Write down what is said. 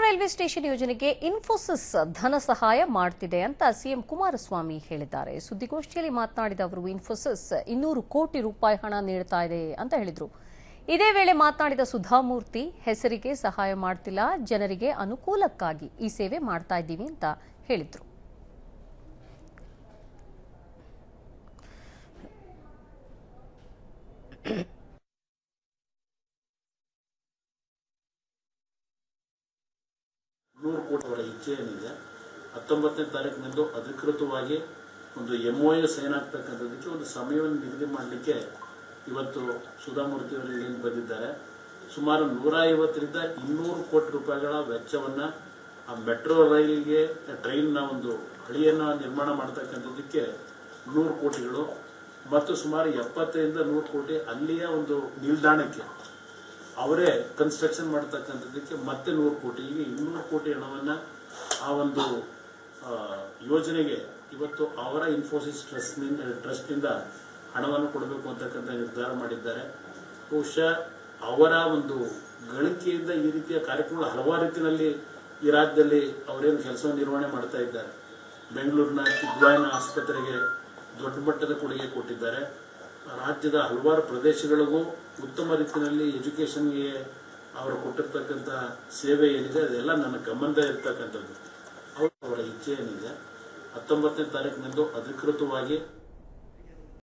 railway station ಯೋಜನೆಗೆ ಇನ್ಫೋಸಿಸ್ ಧನ ಸಹಾಯ ಮಾಡ್ತಿದೆ ಅಂತ ಸಿಎಂ ಕುಮಾರಸ್ವಾಮಿ ಹೇಳಿದ್ದಾರೆ ಸುದ್ದಿಗೋಷ್ಠಿಯಲ್ಲಿ ಮಾತನಾಡಿದ ಅವರು ಇನ್ಫೋಸಿಸ್ ಇನ್ನೂರು ಕೋಟಿ ರೂಪಾಯಿ ಹಣ ನೀಡ್ತಾ ಇದೆ ಅಂತ ಹೇಳಿದ್ರು ಇದೇ ವೇಳೆ ಮಾತನಾಡಿದ ಸುಧಾಮೂರ್ತಿ ಹೆಸರಿಗೆ ಸಹಾಯ ಮಾಡ್ತಿಲ್ಲ ಜನರಿಗೆ ಅನುಕೂಲಕ್ಕಾಗಿ ಈ ಸೇವೆ ಮಾಡ್ತಾ ಇದ್ದೀವಿ ಅಂತ ಹೇಳಿದ್ರು ನೂರು ಕೋಟಿ ಅವರ ಇಚ್ಛೆ ಏನಿದೆ ಹತ್ತೊಂಬತ್ತನೇ ತಾರೀಕಿನಂದು ಅಧಿಕೃತವಾಗಿ ಒಂದು ಎಂ ಒ ಎಸ್ ಏನಾಗ್ತಕ್ಕಂಥದ್ದಕ್ಕೆ ಒಂದು ಸಮಯವನ್ನು ನಿಗದಿ ಮಾಡಲಿಕ್ಕೆ ಇವತ್ತು ಸುಧಾಮೂರ್ತಿ ಅವರು ಇಲ್ಲಿಂದ ಬಂದಿದ್ದಾರೆ ಸುಮಾರು ನೂರ ಐವತ್ತರಿಂದ ಇನ್ನೂರು ಕೋಟಿ ರೂಪಾಯಿಗಳ ವೆಚ್ಚವನ್ನು ಆ ಮೆಟ್ರೋ ರೈಲ್ಗೆ ಟ್ರೈನ್ನ ಒಂದು ಹಳಿಯನ್ನು ನಿರ್ಮಾಣ ಮಾಡ್ತಕ್ಕಂಥದ್ದಕ್ಕೆ ನೂರು ಕೋಟಿಗಳು ಮತ್ತು ಸುಮಾರು ಎಪ್ಪತ್ತರಿಂದ ನೂರು ಕೋಟಿ ಅಲ್ಲಿಯ ಒಂದು ನಿಲ್ದಾಣಕ್ಕೆ ಅವರೇ ಕನ್ಸ್ಟ್ರಕ್ಷನ್ ಮಾಡ್ತಕ್ಕಂಥದ್ದಕ್ಕೆ ಮತ್ತೆ ನೂರು ಕೋಟಿ ಈಗ ಇನ್ನೂರು ಕೋಟಿ ಹಣವನ್ನು ಆ ಒಂದು ಆ, ಯೋಜನೆಗೆ ಇವತ್ತು ಅವರ ಇನ್ಫೋಸಿಸ್ ಟ್ರಸ್ಟ್ನಿಂದ ಟ್ರಸ್ಟ್ನಿಂದ ಹಣವನ್ನು ಕೊಡಬೇಕು ಅಂತಕ್ಕಂಥ ನಿರ್ಧಾರ ಮಾಡಿದ್ದಾರೆ ಬಹುಶಃ ಅವರ ಒಂದು ಗಳಿಕೆಯಿಂದ ಈ ರೀತಿಯ ಕಾರ್ಯಕ್ರಮಗಳು ಹಲವಾರು ರೀತಿಯಲ್ಲಿ ಈ ರಾಜ್ಯದಲ್ಲಿ ಅವರೇನು ಕೆಲಸವನ್ನು ನಿರ್ವಹಣೆ ಮಾಡ್ತಾ ಇದ್ದಾರೆ ಬೆಂಗಳೂರಿನ ಕಿದ್ವಾಯಿನ ಆಸ್ಪತ್ರೆಗೆ ದೊಡ್ಡ ಮಟ್ಟದ ಕೊಡುಗೆ ಕೊಟ್ಟಿದ್ದಾರೆ ರಾಜ್ಯದ ಹಲವಾರು ಪ್ರದೇಶಗಳಿಗೂ ಉತ್ತಮ ರೀತಿಯಲ್ಲಿ ಎಜುಕೇಷನ್ಗೆ ಅವರು ಕೊಟ್ಟಿರ್ತಕ್ಕಂಥ ಸೇವೆ ಏನಿದೆ ಅದೆಲ್ಲ ನನ್ನ ಗಮನದ ಇರ್ತಕ್ಕಂಥದ್ದು ಅವರು ಅವರ ಇಚ್ಛೆ ಏನಿದೆ ಹತ್ತೊಂಬತ್ತನೇ ತಾರೀಕಿನಂದು ಅಧಿಕೃತವಾಗಿ